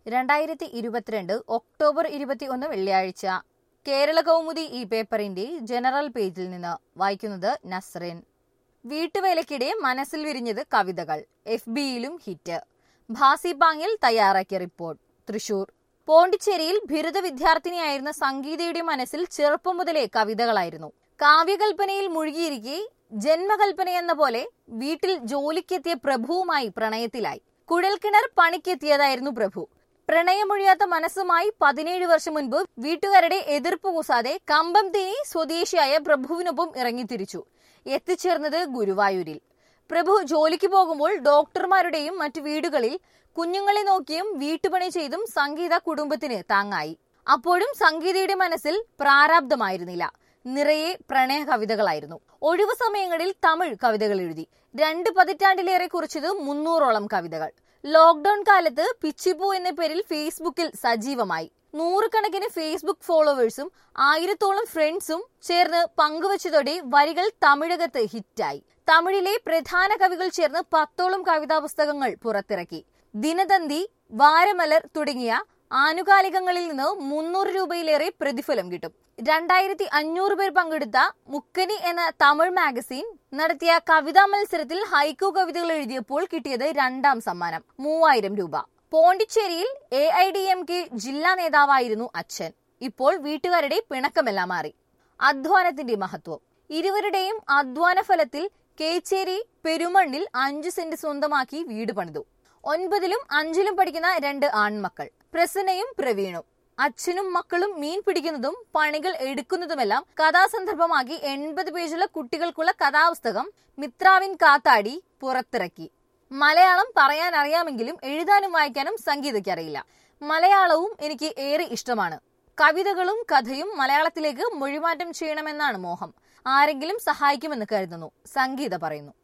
രണ്ടായിരത്തി ഇരുപത്തിരണ്ട് ഒക്ടോബർ ഇരുപത്തി ഒന്ന് വെള്ളിയാഴ്ച കേരള കൗമുദി ഈ പേപ്പറിന്റെ ജനറൽ പേജിൽ നിന്ന് വായിക്കുന്നത് നസ്റിൻ വീട്ടുവേലയ്ക്കിടെ മനസ്സിൽ വിരിഞ്ഞത് കവിതകൾ എഫ് ബിയിലും ഹിറ്റ് ഭാസി പാങ്ങിൽ തയ്യാറാക്കിയ റിപ്പോർട്ട് തൃശൂർ പോണ്ടിച്ചേരിയിൽ ബിരുദ വിദ്യാർത്ഥിനിയായിരുന്ന സംഗീതയുടെ മനസ്സിൽ ചെറുപ്പം മുതലേ കവിതകളായിരുന്നു കാവ്യകൽപ്പനയിൽ മുഴുകിയിരിക്കെ ജന്മകൽപ്പന എന്ന പോലെ വീട്ടിൽ ജോലിക്കെത്തിയ പ്രഭുവുമായി പ്രണയത്തിലായി കുഴൽക്കിണർ പണിക്കെത്തിയതായിരുന്നു പ്രഭു പ്രണയമൊഴിയാത്ത മനസ്സുമായി പതിനേഴ് വർഷം മുൻപ് വീട്ടുകാരുടെ എതിർപ്പ് കൂസാതെ കമ്പം തേനി സ്വദേശിയായ പ്രഭുവിനൊപ്പം ഇറങ്ങിത്തിരിച്ചു എത്തിച്ചേർന്നത് ഗുരുവായൂരിൽ പ്രഭു ജോലിക്ക് പോകുമ്പോൾ ഡോക്ടർമാരുടെയും മറ്റു വീടുകളിൽ കുഞ്ഞുങ്ങളെ നോക്കിയും വീട്ടുപണി ചെയ്തും സംഗീത കുടുംബത്തിന് താങ്ങായി അപ്പോഴും സംഗീതയുടെ മനസ്സിൽ പ്രാരാബ്ധമായിരുന്നില്ല നിറയെ പ്രണയ കവിതകളായിരുന്നു ഒഴിവു സമയങ്ങളിൽ തമിഴ് കവിതകൾ എഴുതി രണ്ട് പതിറ്റാണ്ടിലേറെ കുറിച്ചത് മുന്നൂറോളം കവിതകൾ ലോക്ക്ഡൌൺ കാലത്ത് പിച്ചിപ്പൂ എന്ന പേരിൽ ഫേസ്ബുക്കിൽ സജീവമായി നൂറുകണക്കിന് ഫേസ്ബുക്ക് ഫോളോവേഴ്സും ആയിരത്തോളം ഫ്രണ്ട്സും ചേർന്ന് പങ്കുവച്ചതോടെ വരികൾ തമിഴകത്ത് ഹിറ്റായി തമിഴിലെ പ്രധാന കവികൾ ചേർന്ന് പത്തോളം കവിതാ പുസ്തകങ്ങൾ പുറത്തിറക്കി ദിനതന്തി വാരമലർ തുടങ്ങിയ ആനുകാലികങ്ങളിൽ നിന്ന് മുന്നൂറ് രൂപയിലേറെ പ്രതിഫലം കിട്ടും രണ്ടായിരത്തി അഞ്ഞൂറ് പേർ പങ്കെടുത്ത മുക്കനി എന്ന തമിഴ് മാഗസിൻ നടത്തിയ കവിതാ മത്സരത്തിൽ ഹൈക്കു കവിതകൾ എഴുതിയപ്പോൾ കിട്ടിയത് രണ്ടാം സമ്മാനം മൂവായിരം രൂപ പോണ്ടിച്ചേരിയിൽ A I D M K ജില്ലാ നേതാവായിരുന്നു അച്ഛൻ ഇപ്പോൾ വീട്ടുകാരുടെ പിണക്കമെല്ലാം മാറി അധ്വാനത്തിന്റെ മഹത്വം ഇരുവരുടെയും അധ്വാന ഫലത്തിൽ കേച്ചേരി പെരുമണ്ണിൽ അഞ്ചു സെന്റ് സ്വന്തമാക്കി വീട് പണിതു ഒൻപതിലും അഞ്ചിലും പഠിക്കുന്ന രണ്ട് ആൺമക്കൾ പ്രസന്നയും പ്രവീണും അച്ഛനും മക്കളും മീൻ പിടിക്കുന്നതും പണികൾ എടുക്കുന്നതുമെല്ലാം കഥാസന്ദർഭമാക്കി എൺപത് പേജുള്ള കുട്ടികൾക്കുള്ള കഥാപുസ്തകം മിത്രാവിൻ കാത്താടി പുറത്തിറക്കി മലയാളം പറയാൻ അറിയാമെങ്കിലും എഴുതാനും വായിക്കാനും സംഗീതയ്ക്ക് അറിയില്ല മലയാളവും എനിക്ക് ഏറെ ഇഷ്ടമാണ് കവിതകളും കഥയും മലയാളത്തിലേക്ക് മൊഴിമാറ്റം ചെയ്യണമെന്നാണ് മോഹം ആരെങ്കിലും സഹായിക്കുമെന്ന് കരുതുന്നു സംഗീത പറയുന്നു